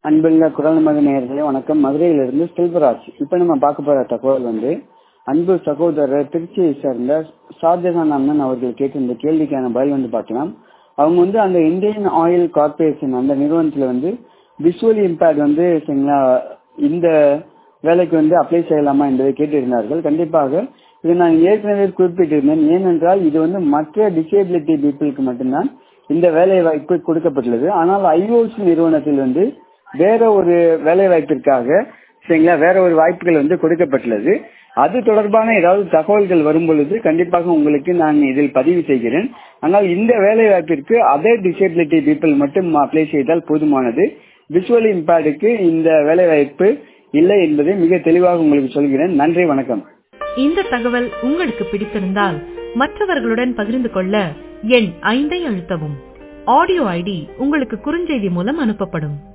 அன்புள்ள குரல் மத நேயர்களே வணக்கம் மதுரையிலிருந்து செல்வராஜ் இப்ப நம்ம பார்க்க போற தகவல் வந்து அன்பு சகோதரர் திருச்சியை சேர்ந்த ஷாஜகான் அண்ணன் அவர்கள் கேட்டிருந்த கேள்விக்கான பதில் வந்து பார்க்கலாம் அவங்க வந்து அந்த இந்தியன் ஆயில் கார்பரேஷன் அந்த நிறுவனத்துல வந்து விஷுவல் இம்பேக்ட் வந்து சரிங்களா இந்த வேலைக்கு வந்து அப்ளை செய்யலாமா என்பதை கேட்டிருந்தார்கள் கண்டிப்பாக இதை நான் ஏற்கனவே குறிப்பிட்டிருந்தேன் ஏனென்றால் இது வந்து மற்ற டிசேபிலிட்டி பீப்புளுக்கு மட்டும்தான் இந்த வேலை வாய்ப்பு கொடுக்கப்பட்டுள்ளது ஆனால் ஐஓசி நிறுவனத்தில் வந்து வேற ஒரு வேலை வாய்ப்பிற்காக சரிங்களா வேற ஒரு வாய்ப்புகள் வந்து கொடுக்கப்பட்டுள்ளது அது தொடர்பான ஏதாவது தகவல்கள் வரும் பொழுது கண்டிப்பாக உங்களுக்கு நான் இதில் பதிவு செய்கிறேன் ஆனால் இந்த வேலை வாய்ப்பிற்கு அதர் டிசேபிலிட்டி பீப்புள் மட்டும் அப்ளை செய்தால் போதுமானது விஷுவல் இம்பேக்டுக்கு இந்த வேலை வாய்ப்பு இல்லை என்பதை மிக தெளிவாக உங்களுக்கு சொல்கிறேன் நன்றி வணக்கம் இந்த தகவல் உங்களுக்கு பிடித்திருந்தால் மற்றவர்களுடன் பகிர்ந்து கொள்ள எண் ஐந்தை அழுத்தவும் ஆடியோ ஐடி உங்களுக்கு குறுஞ்செய்தி மூலம் அனுப்பப்படும்